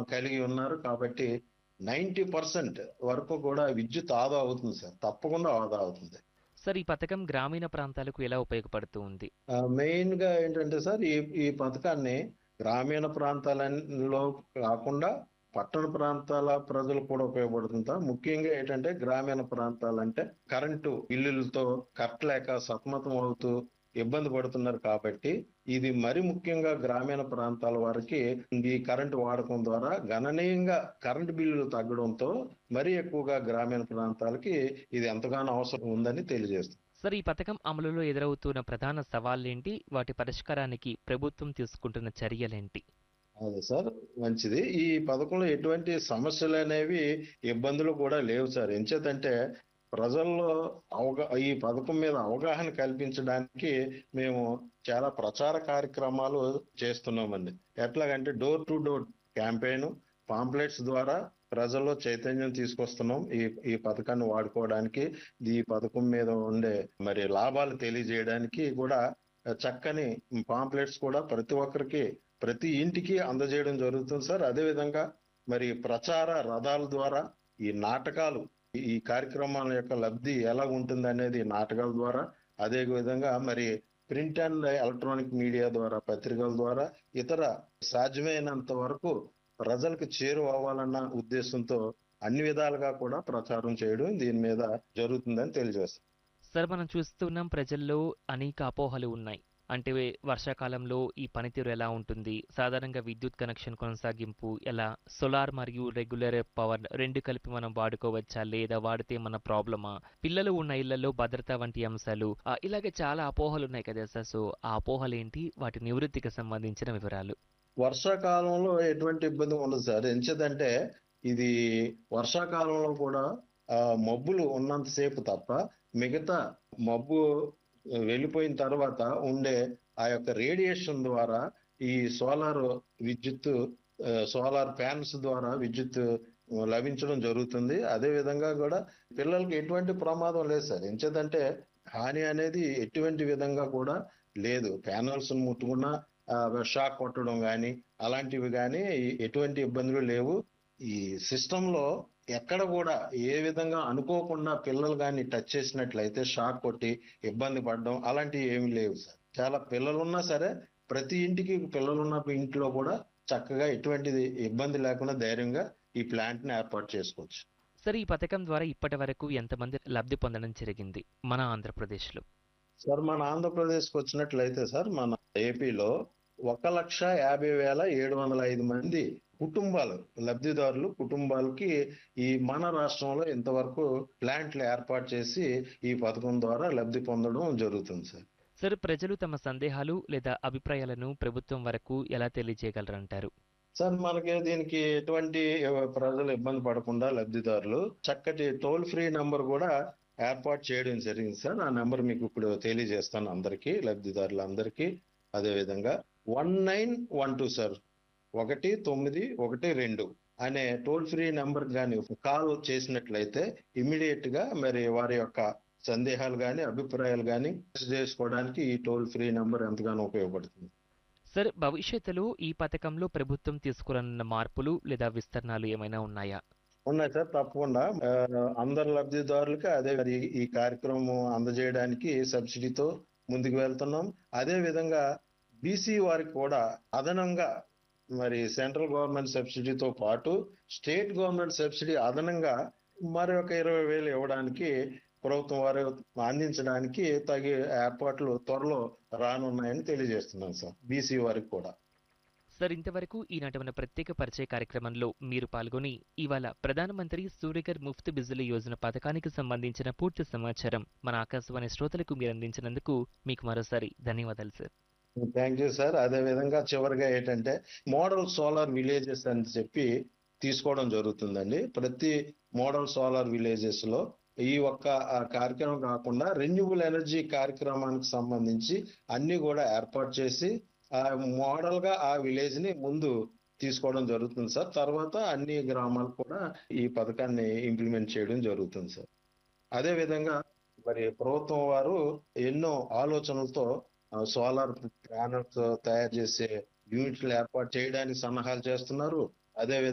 కలిగి ఉన్నారు కాబట్టి నైంటీ పర్సెంట్ వరకు కూడా విద్యుత్ ఆదా అవుతుంది సార్ తప్పకుండా ఆదా అవుతుంది సార్ ఈ పథకం గ్రామీణ ప్రాంతాలకు ఎలా ఉపయోగపడుతూ ఉంది ఆ, మెయిన్ గా ఏంటంటే సార్ ఈ ఈ పథకాన్ని గ్రామీణ ప్రాంతాలలో కాకుండా పట్టణ ప్రాంతాల ప్రజలు కూడా ఉపయోగపడుతుంది సార్. ముఖ్యంగా ఏంటంటే గ్రామీణ ప్రాంతాలంటే కరెంటు బిల్లులతో కట్టలేక సతమతం అవుతూ ఇబ్బంది పడుతున్నారు కాబట్టి ఇది మరి ముఖ్యంగా గ్రామీణ ప్రాంతాల వారికి ఈ కరెంటు వాడకం ద్వారా గణనీయంగా కరెంటు బిల్లులు తగ్గడంతో మరీ ఎక్కువగా గ్రామీణ ప్రాంతాలకి ఇది ఎంతగానో అవసరం ఉందని తెలియజేస్తుంది సార్ ఈ పథకం అమలులో ఎదురవుతున్న ప్రధాన సవాళ్ళేంటి వాటి పరిష్కారానికి ప్రభుత్వం తీసుకుంటున్న చర్యలేంటి అదే సార్ మంచిది ఈ పథకంలో ఎటువంటి సమస్యలు అనేవి ఇబ్బందులు కూడా లేవు సార్ ఎంచేతంటే ప్రజల్లో అవగా ఈ పథకం మీద అవగాహన కల్పించడానికి మేము చాలా ప్రచార కార్యక్రమాలు చేస్తున్నామండి ఎట్లాగంటే door to door campaign pamphlets ద్వారా ప్రజల్లో చైతన్యం తీసుకొస్తున్నాం ఈ ఈ పథకాన్ని వాడుకోవడానికి ఈ పథకం మీద ఉండే మరి లాభాలు తెలియజేయడానికి కూడా చక్కని పాంప్లెట్స్ కూడా ప్రతి ఒక్కరికి ప్రతి ఇంటికి అందజేయడం జరుగుతుంది సార్ అదే విధంగా మరి ప్రచార రథాల ద్వారా ఈ నాటకాలు ఈ కార్యక్రమాల యొక్క లబ్ధి ఎలా ఉంటుంది అనేది నాటకాల ద్వారా అదే విధంగా మరి ప్రింట్ అండ్ ఎలక్ట్రానిక్ మీడియా ద్వారా పత్రికల ద్వారా ఇతర సాధ్యమైనంత వరకు ప్రజలకు చేరువ అవ్వాలన్న ఉద్దేశంతో అన్ని విధాలుగా కూడా ప్రచారం చేయడం దీని మీద జరుగుతుందని తెలియజేస్తాం సార్ మనం చూస్తున్నాం ప్రజల్లో అనేక అపోహలు ఉన్నాయి అంటే వర్షాకాలంలో ఈ పనితీరు ఎలా ఉంటుంది సాధారణంగా విద్యుత్ కనెక్షన్ కొనసాగింపు ఎలా సోలార్ మరియు రెగ్యులర్ పవర్ రెండు కలిపి మనం వాడుకోవచ్చా లేదా వాడితే మన ప్రాబ్లమా పిల్లలు ఉన్న ఇళ్లలో భద్రత వంటి అంశాలు ఆ, ఇలాగే చాలా అపోహలు ఉన్నాయి కదా సార్ సో ఆ అపోహలు ఏంటి వాటి నివృత్తికి సంబంధించిన వివరాలు వర్షాకాలంలో ఎటువంటి ఇబ్బంది ఉండదు సార్ ఎంచేదంటే ఇది వర్షాకాలంలో కూడా ఆ, మబ్బులు ఉన్నంతసేపు తప్ప మిగతా మబ్బు వెళ్ళిపోయిన తర్వాత ఉండే ఆ యొక్క రేడియేషన్ ద్వారా ఈ సోలార్ విద్యుత్ సోలార్ ప్యాన్స్ ద్వారా విద్యుత్ లభించడం జరుగుతుంది అదే విధంగా కూడా పిల్లలకి ఎటువంటి ప్రమాదం లేదు సార్ ఎంచేదంటే హాని అనేది ఎటువంటి విధంగా కూడా లేదు ప్యానల్స్ ముట్టుకున్నా ఆ, షాక్ కొట్టడం కానీ అలాంటివి కానీ ఎటువంటి ఇబ్బందులు లేవు ఈ సిస్టమ్ లో ఎక్కడ కూడా ఏ విధంగా అనుకోకుండా పిల్లలు కానీ టచ్ చేసినట్లయితే షాక్ కొట్టి ఇబ్బంది పడడం అలాంటివి ఏమి లేవు సార్ చాలా పిల్లలు ఉన్నా సరే ప్రతి ఇంటికి పిల్లలున్న ఇంట్లో కూడా చక్కగా ఎటువంటిది ఇబ్బంది లేకుండా ధైర్యంగా ఈ ప్లాంట్ ని ఏర్పాటు చేసుకోవచ్చు సార్ ఈ పథకం ద్వారా ఇప్పటి వరకు ఎంతమంది లబ్ధి పొందడం జరిగింది మన ఆంధ్రప్రదేశ్లో సార్ మన ఆంధ్రప్రదేశ్కి వచ్చినట్లయితే సార్ మన ఏపీలో ఒక లక్ష యాభై వేల ఏడు వందల ఐదు మంది కుటుంబాలు లబ్ధిదారులు కుటుంబాలకి ఈ మన రాష్ట్రంలో ఇంతవరకు ప్లాంట్లు ఏర్పాటు చేసి ఈ పథకం ద్వారా లబ్ధి పొందడం జరుగుతుంది సార్ సార్ ప్రజలు తమ సందేహాలు లేదా అభిప్రాయాలను ప్రభుత్వం వరకు ఎలా తెలియజేయగలరంటారు సార్ మనకి దీనికి ఎటువంటి ప్రజలు ఇబ్బంది పడకుండా లబ్ధిదారులు చక్కటి టోల్ ఫ్రీ నంబర్ కూడా ఏర్పాటు చేయడం జరిగింది సార్ ఆ నెంబర్ మీకు ఇప్పుడు తెలియజేస్తాను అందరికీ లబ్ధిదారులందరికీ అదే విధంగా one nine one two sir ఒకటి తొమ్మిది ఒకటి రెండు అనే టోల్ ఫ్రీ నెంబర్ కానీ కాల్ చేసినట్లయితే ఇమీడియట్ గా మరి వారి యొక్క సందేహాలు కానీ అభిప్రాయాలు కానీ చేసుకోవడానికి ఈ టోల్ ఫ్రీ నెంబర్ ఎంతగానో ఉపయోగపడుతుంది సార్ భవిష్యత్తులో ఈ పథకంలో ప్రభుత్వం తీసుకురానున్న మార్పులు లేదా విస్తరణలు ఏమైనా ఉన్నాయా ఉన్నాయి సార్ తప్పకుండా ఆ, అందరు లబ్ధిదారులకి అదే మరి ఈ కార్యక్రమం అందజేయడానికి సబ్సిడీతో ముందుకు వెళ్తున్నాం అదే విధంగా బీసీ వారికి కూడా అదనంగా మరి సెంట్రల్ గవర్నమెంట్ సబ్సిడీతో పాటు స్టేట్ గవర్నమెంట్ సబ్సిడీ అదనంగా మరి ఒక ఇరవై వేలు ఇవ్వడానికి ప్రభుత్వం వారు అందించడానికి తగి ఏర్పాట్లు త్వరలో రానున్నాయని తెలియజేస్తున్నాం సార్ బీసీ వారికి కూడా సార్ ఇంతవరకు ఈనాటి మన ప్రత్యేక పరిచయ కార్యక్రమంలో మీరు పాల్గొని ఇవాళ ప్రధానమంత్రి సూర్యగర్ ముఫ్త్ బిజిలీ యోజన పథకానికి సంబంధించిన పూర్తి సమాచారం మన ఆకాశవాణి శ్రోతలకు మీరు అందించినందుకు మీకు మరోసారి ధన్యవాదాలు సార్ థ్యాంక్ యూ సార్ అదే విధంగా చివరిగా ఏంటంటే మోడల్ సోలార్ విలేజెస్ అని చెప్పి తీసుకోవడం జరుగుతుందండి ప్రతి మోడల్ సోలార్ విలేజెస్ లో ఈ ఒక్క ఆ కార్యక్రమం కాకుండా రెన్యూబుల్ ఎనర్జీ కార్యక్రమానికి సంబంధించి అన్ని కూడా ఏర్పాటు చేసి ఆ మోడల్ గా ఆ విలేజ్ ని ముందు తీసుకోవడం జరుగుతుంది సార్ తర్వాత అన్ని గ్రామాలు కూడా ఈ పథకాన్ని ఇంప్లిమెంట్ చేయడం జరుగుతుంది సార్ అదే విధంగా మరి ప్రభుత్వం వారు ఎన్నో ఆలోచనలతో సోలార్ ప్యానల్స్ తయారు చేసే యూనిట్లు ఏర్పాటు చేయడానికి సన్నాహాలు చేస్తున్నారు అదే